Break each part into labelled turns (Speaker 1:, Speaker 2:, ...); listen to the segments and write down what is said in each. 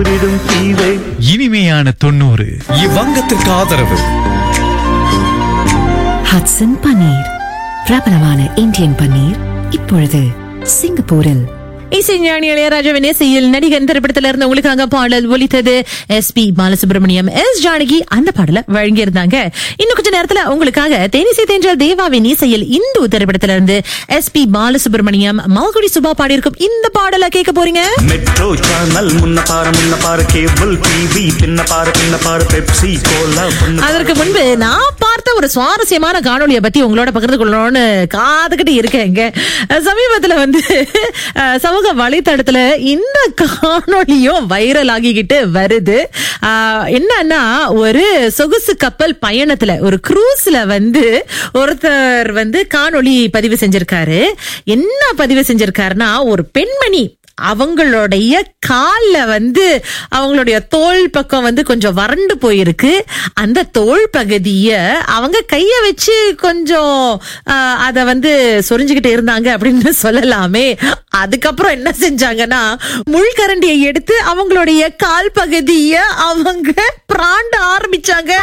Speaker 1: ஊரிடும் கீதை
Speaker 2: இனிமையான தொண்ணூறு
Speaker 3: இவ்வங்கத்திற்கு ஆதரவு
Speaker 4: ஹட்சன் பன்னீர் பிரபலமான இந்தியன் பன்னீர் இப்பொழுது சிங்கப்பூரில்
Speaker 5: இசைஞானி இளையராஜாவின் இசையில் நடிகன் திரைப்படத்துல இருந்து உங்களுக்காக பாடல் ஒலித்தது S P Balasubrahmanyam S Janaki அந்த பாடலை வழங்கியிருந்தாங்க இன்னும் கொஞ்ச நேரத்துல உங்களுக்காக தேனிசை தென்ற தேவாவின் இசையில் இந்து திரைப்படத்துல இருந்து எஸ் பி பாலசுப்ரமணியம் மால்குடி சுபா பாடியிருக்கும் இந்த பாடலை கேட்க போறீங்க
Speaker 1: மெட்ரோ சேனல் முன்ன பாரு முன்ன பாரு கேபிள் டிவி பின்ன பாரு பின்ன பாரு பெப்சி கோலா பொண்ணு
Speaker 5: அதற்கு முன்பு நான் பார்த்த ஒரு சுவாரஸ்யமான காணொளியை பத்தி உங்களோட பகிர்ந்து கொள்ளணும்னு காத்துக்கிட்டு இருக்கேங்க சமீபத்துல வந்து அஹ், சமூக வலைத்தளத்துல இந்த காணொளியும் வைரல் ஆகிக்கிட்டு வருது அஹ், என்னன்னா ஒரு சொகுசு கப்பல் பயணத்துல ஒரு குரூஸ்ல வந்து ஒருத்தர் வந்து காணொளி பதிவு செஞ்சிருக்காரு என்ன பதிவு செஞ்சிருக்காருன்னா ஒரு பெண்மணி அவங்களுடைய கால்ல வந்து அவங்களுடைய தோல் பக்கம் வந்து கொஞ்சம் வறண்டு போயிருக்கு அந்த தோல் பகுதிய அவங்க கைய வச்சு கொஞ்சம் ஆஹ், அத வந்து சொரிஞ்சுக்கிட்டு இருந்தாங்க அப்படின்னு சொல்லலாமே அதுக்கப்புறம் என்ன செஞ்சாங்கன்னா முள்கரண்டியை எடுத்து அவங்களுடைய கால் பகுதிய அவங்க பிராண்ட ஆரம்பிச்சாங்க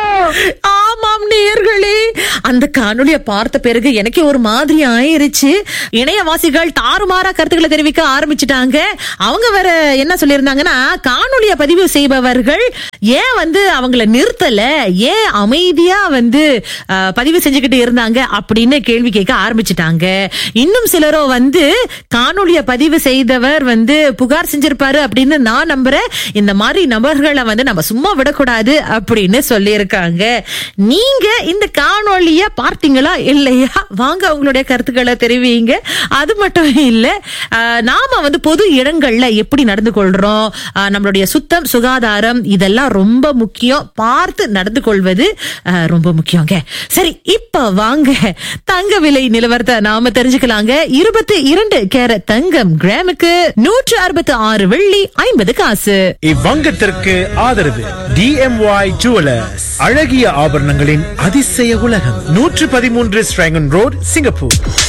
Speaker 5: ஆமாம் நேர்களே அந்த காணொளியை பார்த்த பிறகு எனக்கே ஒரு மாதிரி ஆயிருச்சு இணையவாசிகள் தாறுமாறா கருத்துக்களை தெரிவிக்க ஆரம்பிச்சுட்டாங்க அவங்க வேற என்ன சொல்லியிருந்தாங்கன்னா காணொளியை பதிவு செய்பவர்கள் ஏன் வந்து அவங்கள நிறுத்தல ஏன் அமைதியா வந்து அஹ், பதிவு செஞ்சுக்கிட்டு இருந்தாங்க அப்படின்னு கேள்வி கேட்க ஆரம்பிச்சுட்டாங்க இன்னும் சிலரோ வந்து காணொளிய பதிவு செய்தவர் வந்து புகார் செஞ்சிருப்பாரு அப்படின்னு நான் நம்புறேன் இந்த மாதிரி நபர்களை வந்து நம்ம சும்மா விடக்கூடாது அப்படின்னு சொல்லியிருக்காங்க நீங்க இந்த காணொளிய பார்த்தீங்களா இல்லையா வாங்க உங்களுடைய கருத்துக்களை தெரிவிங்க அது மட்டும் இல்ல ஆஹ், நாம வந்து பொது இடங்கள்ல எப்படி நடந்து கொள்றோம் ஆஹ், நம்மளுடைய சுத்தம் சுகாதாரம் இதெல்லாம் ரொம்ப முக்கியம் பார்த்து நடந்து கொள்வது ஆஹ், ரொம்ப முக்கியங்க சரி இப்ப வாங்க தங்க விலை நிலவரத்தை நாம தெரிஞ்சுக்கலாங்க இருபத்தி இரண்டு கேரட் தங்கம் கிராமுக்கு நூற்று அறுபத்தி ஆறு வெள்ளி ஐம்பது காசு
Speaker 6: இவ்வங்கத்திற்கு ஆதரவு டிஎம்ஒய் ஜுவலர்ஸ் அழகிய ஆபரணங்களின் அதிசய உலகம் நூற்று பதிமூன்று ஸ்ட்ராங்கன் ரோட் சிங்கப்பூர்